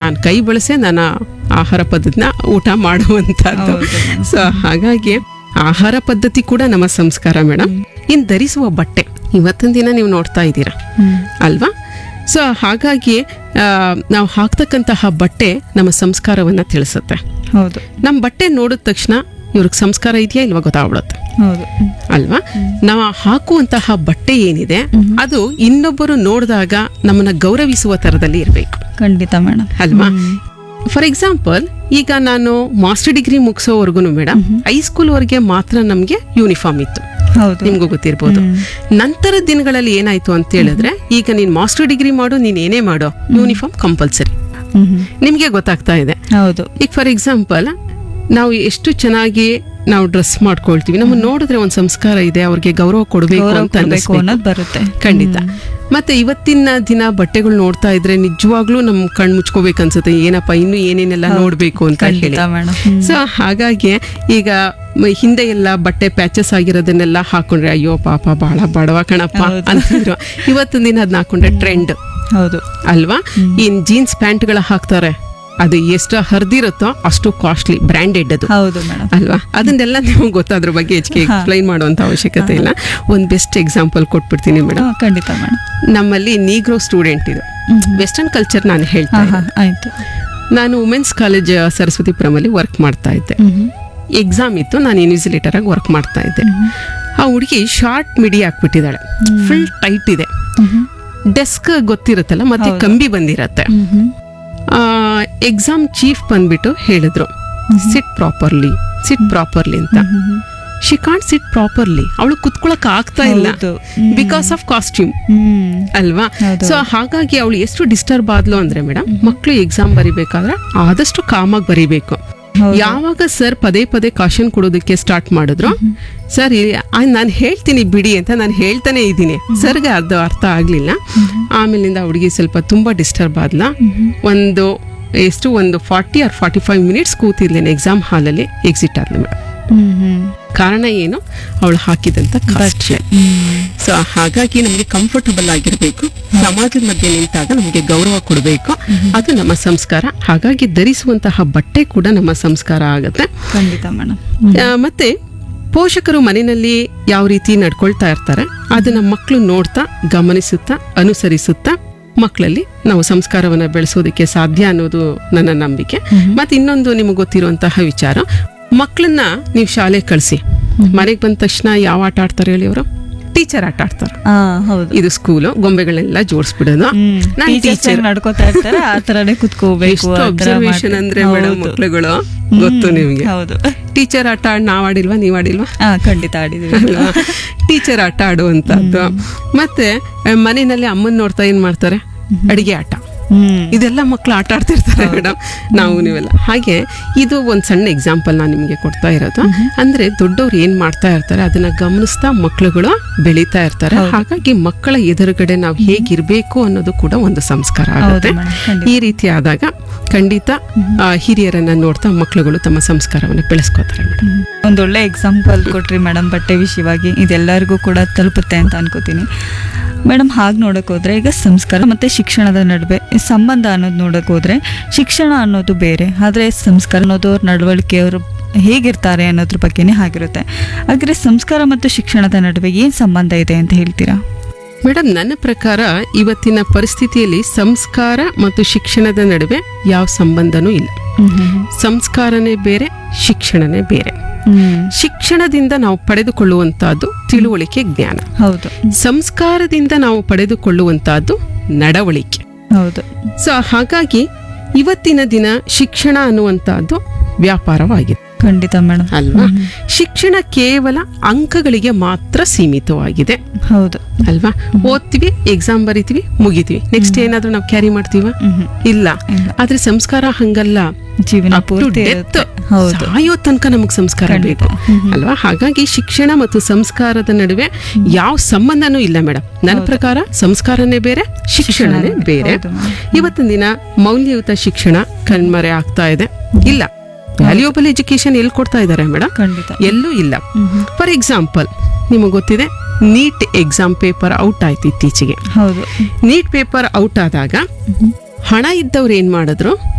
ನಾನು ಕೈ ಬಳಸೇ ನಾನು ಆಹಾರ ಪದ್ಧತಿನ ಊಟ ಮಾಡುವಂಥದ್ದು ಹೌದು. ಸೊ ಹಾಗಾಗಿ ಆಹಾರ ಪದ್ಧತಿ ಕೂಡ ನಮ್ಮ ಸಂಸ್ಕಾರ ಮೇಡಮ್ ಇನ್ನು ಧರಿಸುವ ಬಟ್ಟೆ ಇವತ್ತಿನ ದಿನ ನೀವು ನೋಡ್ತಾ ಇದ್ದೀರಾ ಹ್ಮ್. ಅಲ್ವಾ ಸೊ ಹಾಗಾಗಿ ಆ, ನಾವು ಹಾಕ್ತಕ್ಕಂತಹ ಬಟ್ಟೆ ನಮ್ಮ ಸಂಸ್ಕಾರವನ್ನ ತಿಳಿಸುತ್ತೆ ಹೌದು ನಮ್ಮ ಬಟ್ಟೆ ನೋಡಿದ ತಕ್ಷಣ ಇವ್ರಿಗೆ ಸಂಸ್ಕಾರ ಇದೆಯಾ ಇಲ್ವಾ ಗೊತ್ತಾಗ್ಬಿಡುತ್ತೆ ಹೌದು ಅಲ್ವಾ ನಾವು ಹಾಕುವಂತಹ ಬಟ್ಟೆ ಏನಿದೆ ಅದು ಇನ್ನೊಬ್ಬರು ನೋಡಿದಾಗ ನಮ್ಮನ್ನ ಗೌರವಿಸುವ ತರದಲ್ಲಿ ಇರಬೇಕು ಖಂಡಿತ ಮೇಡಮ್ ಅಲ್ವಾ ಫಾರ್ ಎಕ್ಸಾಂಪಲ್ ಈಗ ನಾನು ಮಾಸ್ಟರ್ ಡಿಗ್ರಿ ಮುಗಿಸೋವರೆಗೂ ಮೇಡಮ್ ಹೈಸ್ಕೂಲ್ ವರೆಗೆ ಮಾತ್ರ ನಮಗೆ ಯೂನಿಫಾರ್ಮ್ ಇತ್ತು ಹೌದು ನಿಮ್ಗೂ ಗೊತ್ತಿರ್ಬೋದು ನಂತರದ ದಿನಗಳಲ್ಲಿ ಏನಾಯ್ತು ಅಂತ ಹೇಳಿದ್ರೆ ಈಗ ನೀನ್ ಮಾಸ್ಟರ್ ಡಿಗ್ರಿ ಮಾಡು ನೀನ್ ಏನೇ ಮಾಡೋ ಯೂನಿಫಾರ್ಮ್ ಕಂಪಲ್ಸರಿ ಹ್ಮ್ ಹ್ಮ್. ನಿಮ್ಗೆ ಗೊತ್ತಾಗ್ತಾ ಇದೆ ಹೌದು ಈಗ ಫಾರ್ ಎಕ್ಸಾಂಪಲ್ ನಾವು ಎಷ್ಟು ಚೆನ್ನಾಗಿ ನಾವು ಡ್ರೆಸ್ ಮಾಡ್ಕೊಳ್ತೀವಿ ನಮ್ಮ ನೋಡಿದ್ರೆ ಒಂದ್ ಸಂಸ್ಕಾರ ಇದೆ ಅವ್ರಿಗೆ ಗೌರವ ಕೊಡಬೇಕು ಗೌರವ ಅಂತ ಕೊಡ್ಬೇಕು ಅನ್ನಿಸ್ಬೇಕು. ಅನ್ನೋದು ಬರುತ್ತೆ ಖಂಡಿತ ಮತ್ತೆ ಇವತ್ತಿನ ದಿನ ಬಟ್ಟೆಗಳು ನೋಡ್ತಾ ಇದ್ರೆ ನಿಜವಾಗ್ಲೂ ನಮ್ ಕಣ್ ಮುಚ್ಕೋಬೇಕು ಅನ್ಸುತ್ತೆ ಏನಪ್ಪ ಇನ್ನು ಏನೇನೆಲ್ಲ ನೋಡ್ಬೇಕು ಅಂತ ಹೇಳಿ ಖಂಡಿತ ಮೇಡಮ್ ಸೊ ಹಾಗಾಗಿ ಈಗ ಮ- ಹಿಂದೆ ಎಲ್ಲ ಬಟ್ಟೆ ಪ್ಯಾಚಸ್ ಆಗಿರೋದನ್ನೆಲ್ಲ ಹಾಕೊಂಡ್ರೆ ಅಯ್ಯೋ ಪಾಪ ಬಹಳ ಬಡವ ಕಣಪ್ಪ ಹೌದು. ಅಂತಿದ್ರು ಇವತ್ತಿನ ದಿನ ಅದನ್ನ ಹಾಕೊಂಡ್ರೆ ಟ್ರೆಂಡ್ ಹೌದು ಅಲ್ವಾ ಇನ್ ಜೀನ್ಸ್ ಪ್ಯಾಂಟ್ಗಳ ಹಾಕ್ತಾರೆ ಅದು ಎಷ್ಟು ಹರಿದಿರುತ್ತೋ ಅಷ್ಟು ಕಾಸ್ಟ್ಲಿ ಬ್ರ್ಯಾಂಡೆಡ್ ಅದು ಹೌದು ಮೇಡಮ್ ಅಲ್ವಾ ಅದನ್ನೆಲ್ಲ ನಿಮ್ಗೆ ಗೊತ್ತಾದ್ರ ಬಗ್ಗೆ ಹೆಚ್ಚಿಗೆ ಎಕ್ಸ್ಪ್ಲೈನ್ ಮಾಡುವಂತ ಅವಶ್ಯಕತೆ ಇಲ್ಲ ಒಂದ್ ಬೆಸ್ಟ್ ಎಕ್ಸಾಂಪಲ್ ಕೊಟ್ಬಿಡ್ತೀನಿ ಮೇಡಮ್ ಖಂಡಿತ ಮೇಡಮ್ ನಮ್ಮಲ್ಲಿ ನೀಗ್ರೋ ಸ್ಟೂಡೆಂಟ್ ಇದು ವೆಸ್ಟರ್ನ್ ಕಲ್ಚರ್ ನಾನು ಹೇಳ್ತಾ ಹಾ ಇದ್ದೆ. ಹಾ ಆಯ್ತು ನಾನು ವುಮೆನ್ಸ್ ಕಾಲೇಜ್ ಸರಸ್ವತಿಪುರಮಲ್ಲಿ ವರ್ಕ್ ಮಾಡ್ತಾ ಇದ್ದೆ ಹ್ಮ್ ಎಕ್ಸಾಮ್ ಇತ್ತು ನಾನು ಇನ್ವಿಸಿಲೇಟರ್ ಆಗಿ ವರ್ಕ್ ಮಾಡ್ತಾ ಇದ್ದೆ ಆ ಹುಡುಗಿ ಶಾರ್ಟ್ ಮಿಡಿ ಹಾಕ್ಬಿಟ್ಟಿದ್ದಾಳೆ ಫುಲ್ ಟೈಟ್ ಇದೆ ಹ್ಮ್ ಡೆಸ್ಕ್ ಗೊತ್ತಿರುತ್ತಲ್ಲ ಮತ್ತೆ ಹೌದು. ಕಂಬಿ ಬಂದಿರತ್ತೆ ಹ್ಮ್ ಹ್ಮ್ ಎಕ್ಸಾಮ್ ಚೀಫ್ ಬಂದ್ಬಿಟ್ಟು ಹೇಳಿದ್ರು ಸಿಟ್ ಪ್ರಾಪರ್ಲಿ ಸಿಟ್ ಪ್ರಾಪರ್ಲಿ ಅಂತ ಶಿ ಕಾಂಟ್ ಸಿಟ್ ಪ್ರಾಪರ್ಲಿ ಅವಳು ಕುತ್ಕೊಳಕ್ ಆಗ್ತಾ ಇಲ್ಲ ಹೌದು. ಹ್ಮ್. ಬಿಕಾಸ್ ಆಫ್ ಕಾಸ್ಟ್ಯೂಮ್ ಹ್ಮ್ ಅಲ್ವಾ ಹೌದು. ಸೊ ಹಾಗಾಗಿ ಅವಳು ಎಷ್ಟು ಡಿಸ್ಟರ್ಬ್ ಆದ್ಲು ಅಂದ್ರೆ ಮೇಡಮ್ ಮಕ್ಕಳು ಎಕ್ಸಾಮ್ ಬರಿಬೇಕಾದ್ರೆ ಆದಷ್ಟು ಕಾಮಾಗಿ ಬರಿಬೇಕು ಹೌದು. ಯಾವಾಗ ಸರ್ ಪದೇ ಪದೇ ಕಾಶನ್ ಕೊಡೋದಕ್ಕೆ ಸ್ಟಾರ್ಟ್ ಮಾಡಿದ್ರು ಸರ್ ನಾನು ಹೇಳ್ತೀನಿ ಬಿಡಿ ಅಂತ ನಾನು ಹೇಳ್ತಾನೆ ಇದ್ದೀನಿ ಸರ್ಗೆ ಅರ್ಧ ಅರ್ಥ ಆಗ್ಲಿಲ್ಲ ಆಮೇಲಿಂದ ಹುಡುಗಿ ಸ್ವಲ್ಪ ತುಂಬಾ ಡಿಸ್ಟರ್ಬ್ ಆದ್ಲ ಒಂದು ಎಷ್ಟು ಒಂದು forty or forty five minutes ಕೂತಿದ್ಲೇನೆ ಎಕ್ಸಾಮ್ ಹಾಲಲ್ಲಿ ಎಕ್ಸಿಟ್ ಆದ್ಲು ಮೇಡಮ್ ಹ್ಮ್ ಹ್ಮ್ ಕಾರಣ ಏನು ಅವಳು ಹಾಕಿದಂತ ಕಾಸ್ಟ್ಯೂಮ್ ಸೊ ಹಾಗಾಗಿ ನಮಗೆ ಕಂಫರ್ಟಬಲ್ ಆಗಿರಬೇಕು ಸಮಾಜದ ಮಧ್ಯೆ ನಿಂತಾಗ ನಮಗೆ ಗೌರವ ಕೊಡಬೇಕು ಅದು ನಮ್ಮ ಸಂಸ್ಕಾರ ಹಾಗಾಗಿ ಧರಿಸುವಂತಹ ಬಟ್ಟೆ ಕೂಡ ನಮ್ಮ ಸಂಸ್ಕಾರ ಆಗುತ್ತೆ ಖಂಡಿತ ಮೇಡಮ್ ಆ, ಮತ್ತೆ ಪೋಷಕರು ಮನೆಯಲ್ಲಿ ಯಾವ ರೀತಿ ನಡ್ಕೊಳ್ತಾ ಇರ್ತಾರೆ ಅದನ್ನ ಮಕ್ಕಳು ನೋಡ್ತಾ ಗಮನಿಸುತ್ತಾ ಅನುಸರಿಸುತ್ತಾ ಮಕ್ಕಳಲ್ಲಿ ನಾವು ಸಂಸ್ಕಾರವನ್ನ ಬೆಳೆಸೋದಕ್ಕೆ ಸಾಧ್ಯ ಅನ್ನೋದು ನನ್ನ ನಂಬಿಕೆ ಮತ್ತೆ ಇನ್ನೊಂದು ನಿಮಗೆ ಗೊತ್ತಿರುವಂತಹ ವಿಚಾರ ಮಕ್ಕಳನ್ನ ನೀವು ಶಾಲೆ ಕಳಿಸಿ ಮನೆಗೆ ಬಂದ ತಕ್ಷಣ ಯಾವ ಆಟ ಆಡ್ತಾರೆ ಹೇಳಿ ಅವರು ಟೀಚರ್ ಆಟ ಆಡ್ತಾರೆ ಹಾ ಹೌದು ಇದು ಸ್ಕೂಲು ಗೊಂಬೆಗಳನ್ನೆಲ್ಲ ಜೋಡಿಸ್ಬಿಡೋದು ನಾನು ಟೀಚರ್ಸ್ ಟೀಚರ್ ನಡ್ಕೋತಾ ಇರ್ತಾರೆ ಆ ತರನೇ ಕುತ್ಕೋಬೇಕು ಎಷ್ಟು ಆ ಥರ ಅಬ್ಸರ್ವೇಷನ್ ಮಾಡ್ತಾರೆ. ಅಂದ್ರೆ ಮೇಡಮ್ ಹೌದು. ಮಕ್ಳುಗಳು ಗೊತ್ತು ನಿಮ್ಗೆ ಹೌದು ಟೀಚರ್ ಆಟ ಆಡ್ ನಾವ್ ಆಡಿಲ್ವಾ ನೀವ್ ಆಡಿಲ್ವಾ ಹಾ ಖಂಡಿತ ಆಡಿದ್ವಿ ಟೀಚರ್ ಆಟ ಆಡುವಂತದ್ದು ಮತ್ತೆ ಆ, ಮನೆಯಲ್ಲಿ ಅಮ್ಮನ್ ನೋಡ್ತಾ ಏನ್ ಮಾಡ್ತಾರೆ ಅಡಿಗೆ ಆಟ ಹ್ಮ್ ಇದೆಲ್ಲ ಮಕ್ಳು ಆಟ ಆಡ್ತಿರ್ತಾರೆ ಮೇಡಮ್ ನಾವು ನೀವೆಲ್ಲ ಹಾಗೆ ಇದು ಒಂದ್ ಸಣ್ಣ ಎಕ್ಸಾಂಪಲ್ ನಾನು ನಿಮ್ಗೆ ಕೊಡ್ತಾ ಇರೋದು ಅಂದ್ರೆ ದೊಡ್ಡವ್ರು ಏನ್ ಮಾಡ್ತಾ ಇರ್ತಾರೆ ಅದನ್ನ ಗಮನಿಸ್ತಾ ಮಕ್ಳುಗಳು ಬೆಳೀತಾ ಇರ್ತಾರೆ ಹಾಗಾಗಿ ಮಕ್ಕಳ ಎದುರುಗಡೆ ನಾವು ಹೇಗಿರ್ಬೇಕು ಅನ್ನೋದು ಕೂಡ ಒಂದು ಸಂಸ್ಕಾರ ಆಗುತ್ತೆ madam, ಖಂಡಿತ. ಈ ರೀತಿ ಆದಾಗ ಖಂಡಿತ ಆ, ಹಿರಿಯರನ್ನ ನೋಡ್ತಾ ಮಕ್ಳುಗಳು ತಮ್ಮ ಸಂಸ್ಕಾರವನ್ನು ಬೆಳೆಸ್ಕೋತಾರೆ ಮೇಡಮ್ ಒಂದೊಳ್ಳೆ ಎಕ್ಸಾಂಪಲ್ ಕೊಟ್ರಿ ಮೇಡಮ್ ಬಟ್ಟೆ ವಿಷಯವಾಗಿ ಇದೆಲ್ಲರಿಗೂ ಕೂಡ ತಲುಪುತ್ತೆ ಅಂತ ಅನ್ಕೋತೀನಿ ಮೇಡಮ್ ಹಾಗೆ ನೋಡಕ್ ಹೋದ್ರೆ ಈಗ ಸಂಸ್ಕಾರ ಮತ್ತೆ ಶಿಕ್ಷಣದ ನಡುವೆ ಸಂಬಂಧ ಅನ್ನೋದು ನೋಡಕ್ ಹೋದ್ರೆ ಶಿಕ್ಷಣ ಅನ್ನೋದು ಬೇರೆ ಆದ್ರೆ ಸಂಸ್ಕಾರ ಅನ್ನೋದು ಅವ್ರ ನಡವಳಿಕೆ ಅವರು ಹೇಗಿರ್ತಾರೆ ಅನ್ನೋದ್ರ ಬಗ್ಗೆನೇ ಆಗಿರುತ್ತೆ ಹಾಗಾದ್ರೆ ಸಂಸ್ಕಾರ ಮತ್ತು ಶಿಕ್ಷಣದ ನಡುವೆ ಏನ್ ಸಂಬಂಧ ಇದೆ ಅಂತ ಹೇಳ್ತೀರಾ ಮೇಡಮ್ ನನ್ನ ಪ್ರಕಾರ ಇವತ್ತಿನ ಪರಿಸ್ಥಿತಿಯಲ್ಲಿ ಸಂಸ್ಕಾರ ಮತ್ತು ಶಿಕ್ಷಣದ ನಡುವೆ ಯಾವ ಸಂಬಂಧನೂ ಇಲ್ಲ ಸಂಸ್ಕಾರನೇ ಬೇರೆ ಶಿಕ್ಷಣನೇ ಬೇರೆ ಹ್ಮ್ ಶಿಕ್ಷಣದಿಂದ ನಾವು ಪಡೆದುಕೊಳ್ಳುವಂತಹದ್ದು ತಿಳುವಳಿಕೆ ಜ್ಞಾನ ಹೌದು ಸಂಸ್ಕಾರದಿಂದ ನಾವು ಪಡೆದುಕೊಳ್ಳುವಂತಹದ್ದು ನಡವಳಿಕೆ ಹೌದು ಸೊ ಹಾಗಾಗಿ ಇವತ್ತಿನ ದಿನ ಶಿಕ್ಷಣ ಅನ್ನುವಂತಹದ್ದು ವ್ಯಾಪಾರವಾಗಿದೆ ಖಂಡಿತ ಮೇಡಮ್ ಅಲ್ವಾ ಶಿಕ್ಷಣ ಕೇವಲ ಅಂಕಗಳಿಗೆ ಮಾತ್ರ ಸೀಮಿತವಾಗಿದೆ ಹೌದು ಅಲ್ವಾ ಓದ್ತೀವಿ ಎಕ್ಸಾಮ್ ಬರಿತೀವಿ ಮುಗಿತೀವಿ ನೆಕ್ಸ್ಟ್ ಏನಾದ್ರೂ ನಾವು ಕ್ಯಾರಿ ಮಾಡ್ತೀವ ಹ್ಮ್ ಇಲ್ಲ ಇಲ್ಲ. ಆದ್ರೆ ಸಂಸ್ಕಾರ ಹಂಗಲ್ಲ ಜೀವನ Up to ಪೂರ್ತಿ death, ಇರುತ್ತೆ ಹೌದು ಸಾಯೋ ತನಕ ನಮಗ್ ಸಂಸ್ಕಾರ ಖಂಡಿತ. ಬೇಕು ಅಲ್ವಾ ಹಾಗಾಗಿ ಶಿಕ್ಷಣ ಮತ್ತು ಸಂಸ್ಕಾರದ ನಡುವೆ ಯಾವ ಸಂಬಂಧನೂ ಇಲ್ಲ ಮೇಡಮ್ ನನ್ನ ಪ್ರಕಾರ ಸಂಸ್ಕಾರನೇ ಬೇರೆ ಶಿಕ್ಷಣನೇ ಬೇರೆ ಹೌದು madam. ಇವತ್ತಿನ ದಿನ ಮೌಲ್ಯಯುತ ಶಿಕ್ಷಣ ಕಣ್ಮರೆ ಆಗ್ತಾ ಇದೆ ಇಲ್ಲ ವ್ಯಾಲ್ಯೂಬಲ್ ಎಜುಕೇಶನ್ ಎಲ್ಲಿ ಕೊಡ್ತಾ ಇದ್ದಾರೆ ಮೇಡಮ್ ಖಂಡಿತ ಎಲ್ಲೂ ಇಲ್ಲ ಫಾರ್ ಎಕ್ಸಾಂಪಲ್ ನಿಮಗೆ ಗೊತ್ತಿದೆ ನೀಟ್ ಎಕ್ಸಾಮ್ ಪೇಪರ್ ಔಟ್ ಆಯ್ತು ಇತ್ತೀಚೆಗೆ ಹೌದು ನೀಟ್ ಪೇಪರ್ ಔಟ್ ಆದಾಗ ಹಣ ಇದ್ದವ್ರು ಏನ್ ಮಾಡಿದ್ರು